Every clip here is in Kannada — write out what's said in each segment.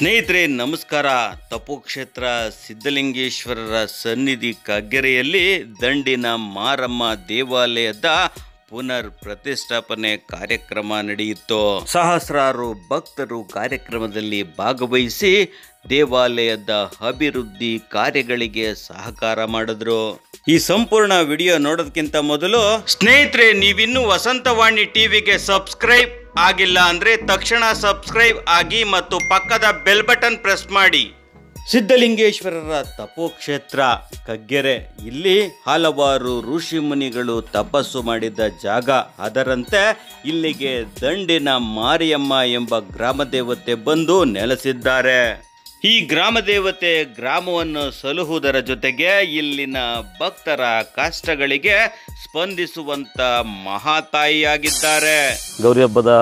ಸ್ನೇಹಿತರೆ ನಮಸ್ಕಾರ ತಪೋಕ್ಷೇತ್ರ ಸಿದ್ಧಲಿಂಗೇಶ್ವರರ ಸನ್ನಿಧಿ ಕಗ್ಗೆರೆಯಲ್ಲಿ ದಂಡಿನ ಮಾರಮ್ಮ ದೇವಾಲಯದ ಪುನರ್ ಪ್ರತಿಷ್ಠಾಪನೆ ಕಾರ್ಯಕ್ರಮ ನಡೆಯಿತು ಸಹಸ್ರಾರು ಭಕ್ತರು ಕಾರ್ಯಕ್ರಮದಲ್ಲಿ ಭಾಗವಹಿಸಿ ದೇವಾಲಯದ ಅಭಿವೃದ್ಧಿ ಕಾರ್ಯಗಳಿಗೆ ಸಹಕಾರ ಮಾಡಿದ್ರು ಈ ಸಂಪೂರ್ಣ ವಿಡಿಯೋ ನೋಡೋದಕ್ಕಿಂತ ಮೊದಲು ಸ್ನೇಹಿತರೆ ನೀವಿನ್ನೂ ವಸಂತವಾಣಿ ಟಿವಿಗೆ ಸಬ್ಸ್ಕ್ರೈಬ್ ಆಗಿಲ್ಲ ಅಂದ್ರೆ ತಕ್ಷಣ ಸಬ್ಸ್ಕ್ರೈಬ್ ಆಗಿ ಮತ್ತು ಪಕ್ಕದ ಬೆಲ್ ಬಟನ್ ಪ್ರೆಸ್ ಮಾಡಿ ಸಿದ್ಧಲಿಂಗೇಶ್ವರರ ತಪೋಕ್ಷೇತ್ರ ಕಗ್ಗೆರೆ ಇಲ್ಲಿ ಹಲವಾರು ಋಷಿ ಮುನಿಗಳು ತಪಸ್ಸು ಮಾಡಿದ ಜಾಗ ಅದರಂತೆ ಇಲ್ಲಿಗೆ ದಂಡಿನ ಮಾರಿಯಮ್ಮ ಎಂಬ ಗ್ರಾಮ ದೇವತೆ ಬಂದು ನೆಲೆಸಿದ್ದಾರೆ ಈ ಗ್ರಾಮ ದೇವತೆ ಗ್ರಾಮವನ್ನು ಸಲುಹುವುದರ ಜೊತೆಗೆ ಇಲ್ಲಿನ ಭಕ್ತರ ಕಷ್ಟಗಳಿಗೆ ಸ್ಪಂದಿಸುವಂತ ಮಹಾತಾಯಿಯಾಗಿದ್ದಾರೆ ಗೌರಿ ಹಬ್ಬದ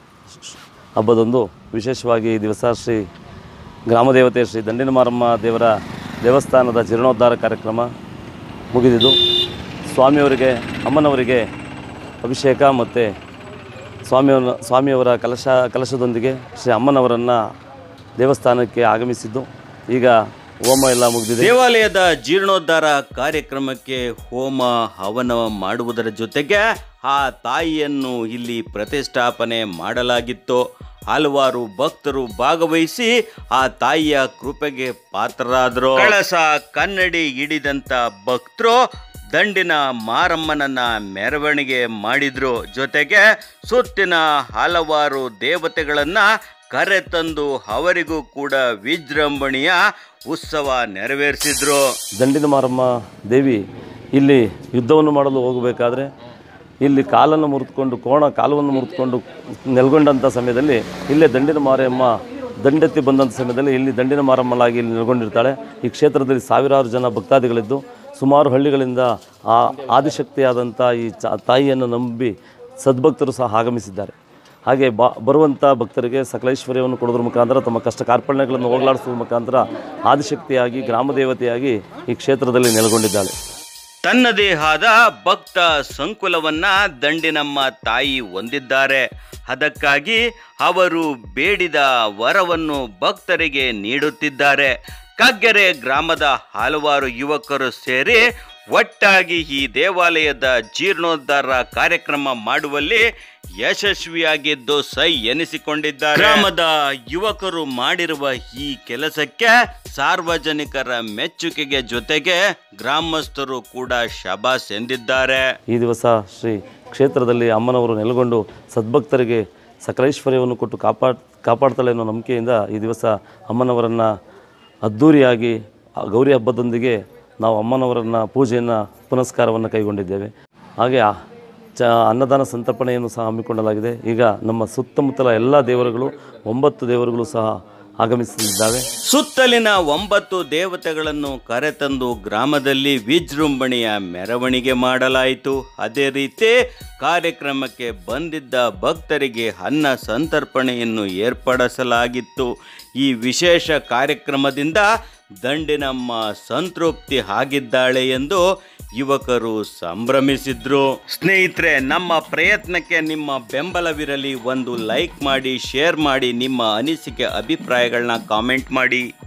ಹಬ್ಬದಂದು ವಿಶೇಷವಾಗಿ ಈ ದಿವಸ ಶ್ರೀ ಗ್ರಾಮದೇವತೆ ಶ್ರೀ ದಂಡಿನ ಮಾರಮ್ಮ ದೇವರ ದೇವಸ್ಥಾನದ ಜೀರ್ಣೋದ್ಧಾರ ಕಾರ್ಯಕ್ರಮ ಮುಗಿದಿದ್ದು ಸ್ವಾಮಿಯವರಿಗೆ ಅಮ್ಮನವರಿಗೆ ಅಭಿಷೇಕ ಮತ್ತು ಸ್ವಾಮಿಯವರ ಸ್ವಾಮಿಯವರ ಕಲಶ ಕಲಶದೊಂದಿಗೆ ಶ್ರೀ ಅಮ್ಮನವರನ್ನು ದೇವಸ್ಥಾನಕ್ಕೆ ಆಗಮಿಸಿದ್ದು ಈಗ ಹೋಮ ಎಲ್ಲ ಮುಗಿದಿದೆ ದೇವಾಲಯದ ಜೀರ್ಣೋದ್ಧಾರ ಕಾರ್ಯಕ್ರಮಕ್ಕೆ ಹೋಮ ಹವನ ಮಾಡುವುದರ ಜೊತೆಗೆ ಆ ತಾಯಿಯನ್ನು ಇಲ್ಲಿ ಪ್ರತಿಷ್ಠಾಪನೆ ಮಾಡಲಾಗಿತ್ತು ಹಲವಾರು ಭಕ್ತರು ಭಾಗವಹಿಸಿ ಆ ತಾಯಿಯ ಕೃಪೆಗೆ ಪಾತ್ರರಾದರು ಕಳಸ ಕನ್ನಡಿ ಹಿಡಿದಂತ ಭಕ್ತರು ದಂಡಿನ ಮಾರಮ್ಮನನ್ನ ಮೆರವಣಿಗೆ ಮಾಡಿದ್ರು ಜೊತೆಗೆ ಸುತ್ತಿನ ಹಲವಾರು ದೇವತೆಗಳನ್ನ ಕರೆತಂದು ಅವರಿಗೂ ಕೂಡ ವಿಜೃಂಭಣೆಯ ಉತ್ಸವ ನೆರವೇರಿಸಿದ್ರು ದಂಡಿನ ಮಾರಮ್ಮ ದೇವಿ ಇಲ್ಲಿ ಯುದ್ಧವನ್ನು ಮಾಡಲು ಹೋಗಬೇಕಾದ್ರೆ ಇಲ್ಲಿ ಕಾಲನ್ನು ಮುರಿದುಕೊಂಡು ಕೋಣ ಕಾಲವನ್ನು ಮುರಿದುಕೊಂಡು ನೆಲೆಗೊಂಡಂಥ ಸಮಯದಲ್ಲಿ ಇಲ್ಲೇ ದಂಡಿನ ಮಾರಮ್ಮ ದಂಡೆತ್ತಿ ಬಂದಂಥ ಸಮಯದಲ್ಲಿ ಇಲ್ಲಿ ದಂಡಿನ ಮಾರಮ್ಮಲಾಗಿ ಇಲ್ಲಿ ನೆಲೆಗೊಂಡಿರ್ತಾಳೆ ಈ ಕ್ಷೇತ್ರದಲ್ಲಿ ಸಾವಿರಾರು ಜನ ಭಕ್ತಾದಿಗಳಿದ್ದು ಸುಮಾರು ಹಳ್ಳಿಗಳಿಂದ ಆ ಆದಿಶಕ್ತಿಯಾದಂಥ ಈ ಚ ತಾಯಿಯನ್ನು ನಂಬಿ ಸದ್ಭಕ್ತರು ಸಹ ಆಗಮಿಸಿದ್ದಾರೆ ಹಾಗೆ ಬಾ ಬರುವಂಥ ಭಕ್ತರಿಗೆ ಸಕಲೈಶ್ವರ್ಯವನ್ನು ಕೊಡೋದ್ರ ಮುಖಾಂತರ ತಮ್ಮ ಕಷ್ಟ ಕಾರ್ಪಣ್ಯಗಳನ್ನು ಹೋಗಲಾಡಿಸೋದ್ರ ಮುಖಾಂತರ ಆದಿಶಕ್ತಿಯಾಗಿ ಗ್ರಾಮದೇವತೆಯಾಗಿ ಈ ಕ್ಷೇತ್ರದಲ್ಲಿ ನೆಲೆಗೊಂಡಿದ್ದಾಳೆ ತನ್ನದೇ ಆದ ಭಕ್ತ ಸಂಕುಲವನ್ನ ದಂಡಿನಮ್ಮ ತಾಯಿ ಹೊಂದಿದ್ದಾರೆ ಅದಕ್ಕಾಗಿ ಅವರು ಬೇಡಿದ ವರವನ್ನು ಭಕ್ತರಿಗೆ ನೀಡುತ್ತಿದ್ದಾರೆ ಕಗ್ಗೆರೆ ಗ್ರಾಮದ ಹಲವಾರು ಯುವಕರು ಸೇರಿ ಒಟ್ಟಾಗಿ ಈ ದೇವಾಲಯದ ಜೀರ್ಣೋದ್ಧಾರ ಕಾರ್ಯಕ್ರಮ ಮಾಡುವಲ್ಲಿ ಯಶಸ್ವಿಯಾಗಿದ್ದು ಸೈ ಎನಿಸಿಕೊಂಡಿದ್ದಾರೆ ಗ್ರಾಮದ ಯುವಕರು ಮಾಡಿರುವ ಈ ಕೆಲಸಕ್ಕೆ ಸಾರ್ವಜನಿಕರ ಮೆಚ್ಚುಗೆಗೆ ಜೊತೆಗೆ ಗ್ರಾಮಸ್ಥರು ಕೂಡ ಶಬಾಸ್ ಎಂದಿದ್ದಾರೆ ಈ ದಿವಸ ಶ್ರೀ ಕ್ಷೇತ್ರದಲ್ಲಿ ಅಮ್ಮನವರು ನೆಲೆಗೊಂಡು ಸದ್ಭಕ್ತರಿಗೆ ಸಕಲೈಶ್ವರ್ಯವನ್ನು ಕೊಟ್ಟು ಕಾಪಾಡ್ ಕಾಪಾಡ್ತಾಳೆ ಅನ್ನೋ ನಂಬಿಕೆಯಿಂದ ಈ ದಿವಸ ಅಮ್ಮನವರನ್ನು ಅದ್ಧೂರಿಯಾಗಿ ಆ ಗೌರಿ ಹಬ್ಬದೊಂದಿಗೆ ನಾವು ಅಮ್ಮನವರನ್ನು ಪೂಜೆಯನ್ನು ಪುನಸ್ಕಾರವನ್ನು ಕೈಗೊಂಡಿದ್ದೇವೆ ಹಾಗೆ ಆ ಚ ಅನ್ನದಾನ ಸಂತರ್ಪಣೆಯನ್ನು ಸಹ ಹಮ್ಮಿಕೊಳ್ಳಲಾಗಿದೆ ಈಗ ನಮ್ಮ ಸುತ್ತಮುತ್ತಲ ಎಲ್ಲ ದೇವರುಗಳು ಒಂಬತ್ತು ದೇವರುಗಳು ಸಹ ಆಗಮಿಸಲಿದ್ದಾವೆ ಸುತ್ತಲಿನ ಒಂಬತ್ತು ದೇವತೆಗಳನ್ನು ಕರೆತಂದು ಗ್ರಾಮದಲ್ಲಿ ವಿಜೃಂಭಣೆಯ ಮೆರವಣಿಗೆ ಮಾಡಲಾಯಿತು ಅದೇ ರೀತಿ ಕಾರ್ಯಕ್ರಮಕ್ಕೆ ಬಂದಿದ್ದ ಭಕ್ತರಿಗೆ ಅನ್ನ ಸಂತರ್ಪಣೆಯನ್ನು ಏರ್ಪಡಿಸಲಾಗಿತ್ತು ಈ ವಿಶೇಷ ಕಾರ್ಯಕ್ರಮದಿಂದ ದಂಡಿನಮ್ಮ ಸಂತೃಪ್ತಿ ಆಗಿದ್ದಾಳೆ ಎಂದು ಯುವಕರು ಸಂಭ್ರಮಿಸಿದ್ರು ಸ್ನೇಹಿತರೆ ನಮ್ಮ ಪ್ರಯತ್ನಕ್ಕೆ ನಿಮ್ಮ ಬೆಂಬಲವಿರಲಿ ಒಂದು ಲೈಕ್ ಮಾಡಿ ಶೇರ್ ಮಾಡಿ ನಿಮ್ಮ ಅನಿಸಿಕೆ ಅಭಿಪ್ರಾಯಗಳನ್ನ ಕಾಮೆಂಟ್ ಮಾಡಿ